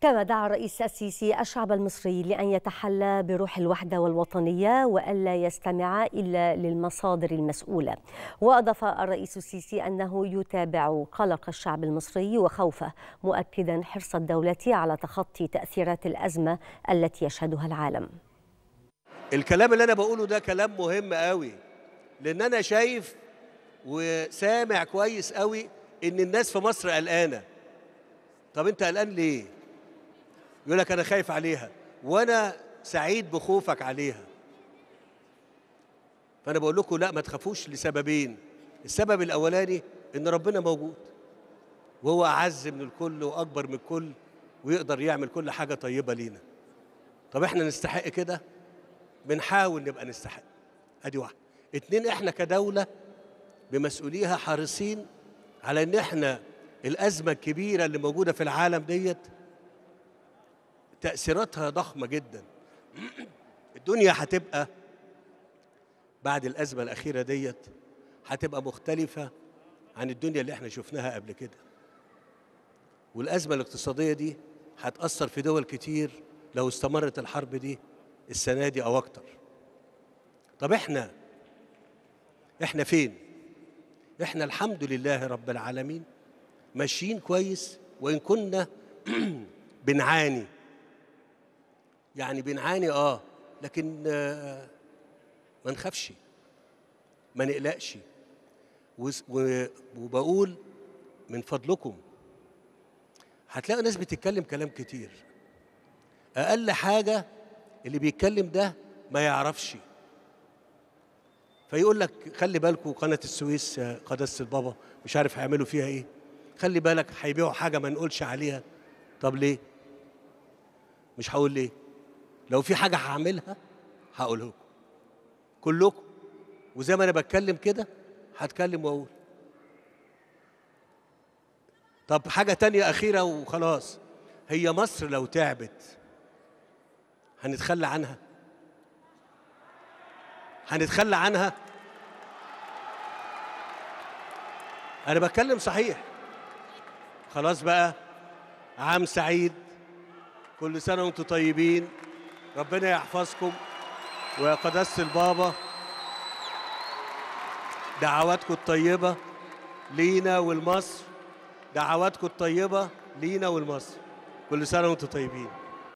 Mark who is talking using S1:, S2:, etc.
S1: كما دعا الرئيس السيسي الشعب المصري لأن يتحلى بروح الوحدة والوطنية وألا يستمع إلا للمصادر المسؤولة وأضاف الرئيس السيسي أنه يتابع قلق الشعب المصري وخوفه مؤكدا حرص الدولة على تخطي تأثيرات الأزمة التي يشهدها العالم
S2: الكلام اللي أنا بقوله ده كلام مهم قوي لأن أنا شايف وسامع كويس قوي إن الناس في مصر قلقانة طب أنت قلقان ليه؟ يقول لك انا خايف عليها وانا سعيد بخوفك عليها فانا بقول لكم لا ما تخافوش لسببين السبب الاولاني ان ربنا موجود وهو اعز من الكل واكبر من الكل ويقدر يعمل كل حاجه طيبه لينا طب احنا نستحق كده بنحاول نبقى نستحق ادي واحده اتنين احنا كدوله بمسؤوليها حريصين على ان احنا الازمه الكبيره اللي موجوده في العالم ديت تأثيراتها ضخمة جدا الدنيا هتبقى بعد الأزمة الأخيرة ديت هتبقى مختلفة عن الدنيا اللي احنا شفناها قبل كده والأزمة الاقتصادية دي هتأثر في دول كتير لو استمرت الحرب دي السنة دي أو أكتر طب احنا احنا فين؟ احنا الحمد لله رب العالمين ماشيين كويس وإن كنا بنعاني يعني بنعاني اه لكن آه ما نخافش ما نقلقش وبقول من فضلكم هتلاقوا ناس بتتكلم كلام كتير اقل حاجه اللي بيتكلم ده ما يعرفش فيقول لك خلي بالكم قناه السويس قداسه البابا مش عارف هيعملوا فيها ايه خلي بالك هيبيعوا حاجه ما نقولش عليها طب ليه مش هقول ليه لو في حاجة هعملها هقولها لكم كلكم وزي ما أنا بتكلم كده هتكلم وأقول طب حاجة تانية أخيرة وخلاص هي مصر لو تعبت هنتخلى عنها هنتخلى عنها أنا بتكلم صحيح خلاص بقى عام سعيد كل سنة وانتم طيبين ربنا يحفظكم ويا قداسة البابا دعواتكم الطيبة لينا ولمصر دعواتكم الطيبة لينا ولمصر كل سنة وانتم طيبين